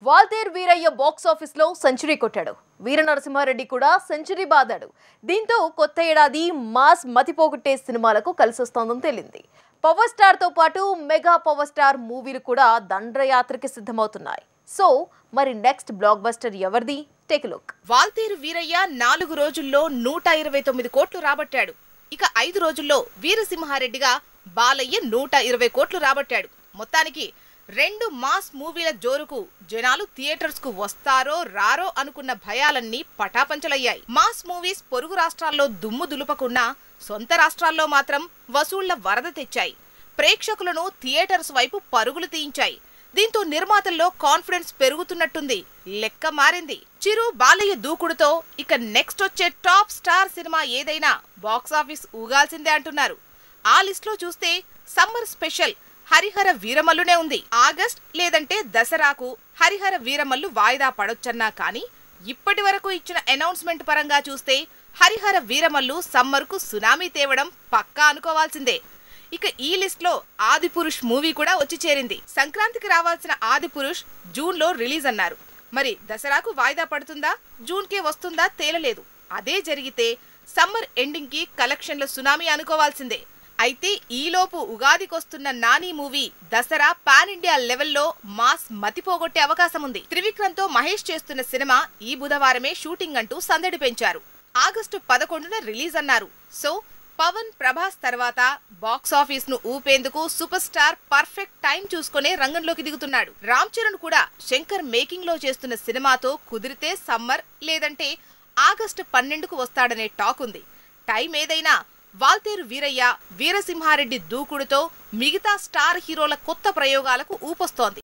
Waltair Veerayya box office లో century కొట్టాడు వీర నరసింహారెడ్డి కూడా సెంచరీ బాదాడు దీంతో కొత్త ఏడాది మాస్ మతిపోగొట్టే సినిమాలకు కలిసొస్తోందని తేలింది పవర్ స్టార్ తో పాటు మెగా పవర్ స్టార్ మూవీలు కూడా దండయాత్రకి సిద్ధమవుతున్నాయి సో మరి నెక్స్ట్ బ్లాక్ బస్టర్ ఎవరిది టేక్ లుక్ వాల్తేరు వీరయ్య నాలుగు రోజుల్లో నూట ఇరవై తొమ్మిది కోట్లు రాబట్టాడు ఇక ఐదు రోజుల్లో వీరసింహారెడ్డిగా బాలయ్య నూట ఇరవై కోట్లు రాబట్టాడు మొత్తానికి రెండు మాస్ మూవీల జోరుకు జనాలు థియేటర్స్ కు వస్తారో రారో అనుకున్న భయాలన్నీ పటాపంచలయ్యాయి మాస్ మూవీస్ పొరుగు రాష్ట్రాల్లో దుమ్ము దులుపకున్నా సొంత రాష్ట్రాల్లో మాత్రం వసూళ్ల వరద తెచ్చాయి ప్రేక్షకులను థియేటర్స్ వైపు పరుగులు తీయించాయి దీంతో నిర్మాతల్లో కాన్ఫిడెన్స్ పెరుగుతున్నట్టుంది లెక్క మారింది చిరు బాలయ్య దూకుడుతో ఇక నెక్స్ట్ వచ్చే టాప్ స్టార్ సినిమా ఏదైనా బాక్సాఫీస్ ఊగాల్సిందే అంటున్నారు ఆ లిస్ట్ లో చూస్తే సమ్మర్ స్పెషల్ హరిహర వీరమల్లునే ఉంది ఆగస్ట్ లేదంటే దసరాకు హరిహర వీరమల్లు వాయిదా పడొచ్చన్నా కానీ ఇప్పటి వరకు ఇచ్చిన అనౌన్స్మెంట్ పరంగా చూస్తే హరిహర వీరమల్లు సమ్మర్కు సునామీ తేవడం పక్కా అనుకోవాల్సిందే ఇక ఈ లిస్ట్ లో ఆది పురుష్ మూవీ కూడా వచ్చి చేరింది సంక్రాంతికి రావాల్సిన ఆది పురుష్ జూన్ లో రిలీజ్ అన్నారు మరి దసరాకు వాయిదా పడుతుందా జూన్ కే వస్తుందా తేలలేదు అదే జరిగితే సమ్మర్ ఎండింగ్ కి కలెక్షన్ల సునామీ అనుకోవాల్సిందే అయితే ఈలోపు ఉగాదికొస్తున్న Nani movie Dasara pan India లెవెల్లో మాస్ మతిపోగొట్టే అవకాశం ఉంది త్రివిక్రమ్ తో మహేష్ చేస్తున్న సినిమా ఈ బుధవారమే షూటింగ్ అంటూ సందడి పెంచారు ఆగస్టు పదకొండున రిలీజ్ అన్నారు సో పవన్ ప్రభాస్ తర్వాత బాక్స్ ఆఫీస్ ను ఊపేందుకు సూపర్ స్టార్ పర్ఫెక్ట్ టైం చూసుకునే రంగంలోకి దిగుతున్నాడు రామ్ చరణ్ కూడా శంకర్ మేకింగ్ లో చేస్తున్న సినిమాతో కుదిరితే సమ్మర్ లేదంటే ఆగస్టు పన్నెండుకు వస్తాడనే టాక్ ఉంది టైం ఏదైనా వాల్తేరు వీరయ్య వీరసింహారెడ్డి దూకుడుతో మిగతా స్టార్ హీరోల కొత్త ప్రయోగాలకు ఊపొస్తోంది